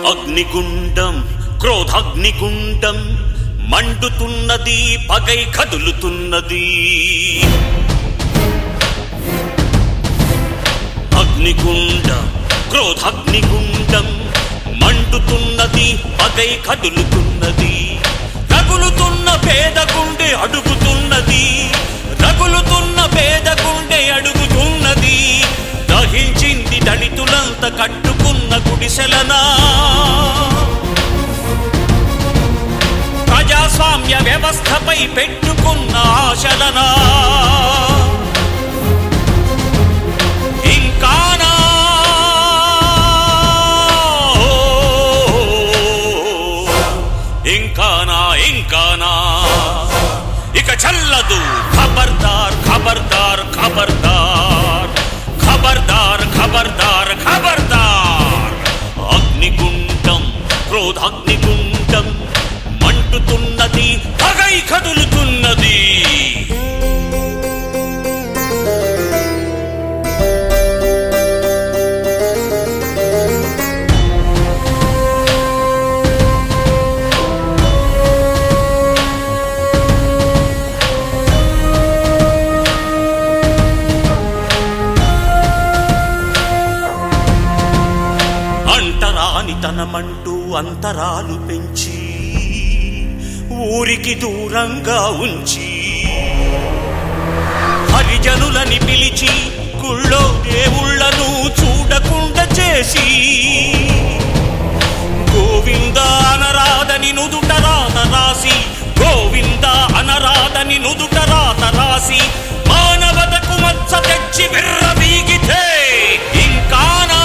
అగ్నిగుండం క్రోధాగ్నిగుండం మండుతున్నది పగై కదులుతున్నది అగ్నిగుండం క్రోధాగ్నిగుండం మండుతున్నది పగై కదులుతున్నది రగులుతున్న పేద గుండె అడుగుతున్నది రగులుతున్న పేద గుండె అడుగుతున్నది దహించింది దళితులంత కట్టుకున్న గుడిసెలనా ప్రజాస్వామ్య వ్యవస్థపై పెట్టుకున్న ఆశలనా ఇంకానా ఇంకానా ఇంకానా ఇక చల్లదు ఖబర్దార్ ఖబర్దార్ ఖబర్దార్ ఖబర్దార్ ఖబర్దార్ ఖబర్దార్ అగ్నిగుండం క్రోధాగ్నిగుండం మంటుతున్నది పగై కదులుతున్నది అంటరానితనమంటూ అంతరాలు పెంచి ఊరికి దూరంగా ఉంచి హరిజనులని పిలిచి గుళ్ళో దేవుళ్ళను చూడకుండా చేసి గోవింద అనరాదని నుదుట రాత రాసి గోవింద అనరాదని నుదుట రాత రాసి మానవతకు మచ్చ తెచ్చి విర్రవీగితే ఇంకానా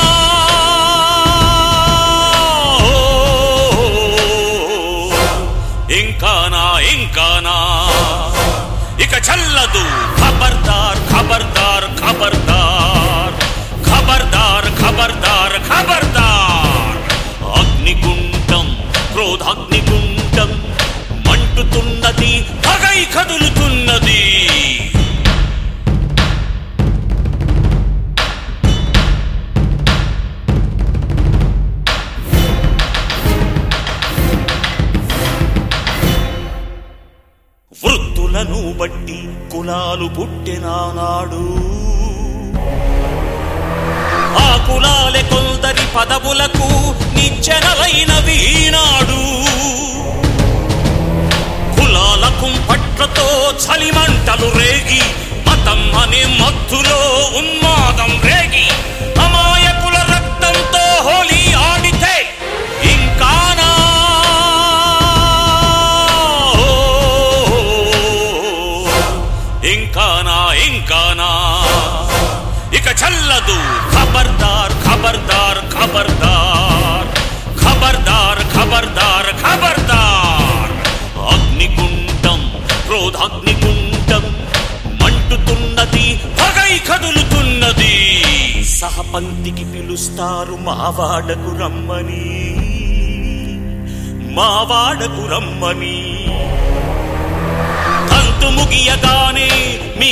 ఇంకానా ఇంకానా ఇక చల్లదు ఖబర్దార్ ఖబర్దార్ ఖబర్దార్ ఖబర్దార్ ఖబర్దార్ ఖబర్దార్ అగ్నిగుండం క్రోధాగ్నిగుండం మంటుతున్నది పగై కదులుతున్నది వృత్తులను బట్టి కులాలు పుట్టినానాడు ఆ కులాలే కొందరి పదవులకు నిచ్చెనలైనవి ఈనాడు కులాల కుంపట్లతో చలిమంటలు రేగి మతం అనే మత్తులో ఉన్మాదం రేగి అమాయకుల రక్తంతో హోలీ ఆడితే ఇంకానా ఇంకానా ఇంకానా ఇక చల్లదు ఖబర్దార్ ఖబర్దార్ ఖబర్దార్ ఖబర్దార్ ఖబర్దార్ ఖబర్దార్ అగ్నిగుండం క్రోధాగ్నిగుండం మంటుతున్నది పగై కదులుతున్నది సహపంక్తికి పిలుస్తారు మావాడకు రమ్మని మావాడకు రమ్మని తంతు ముగియగానే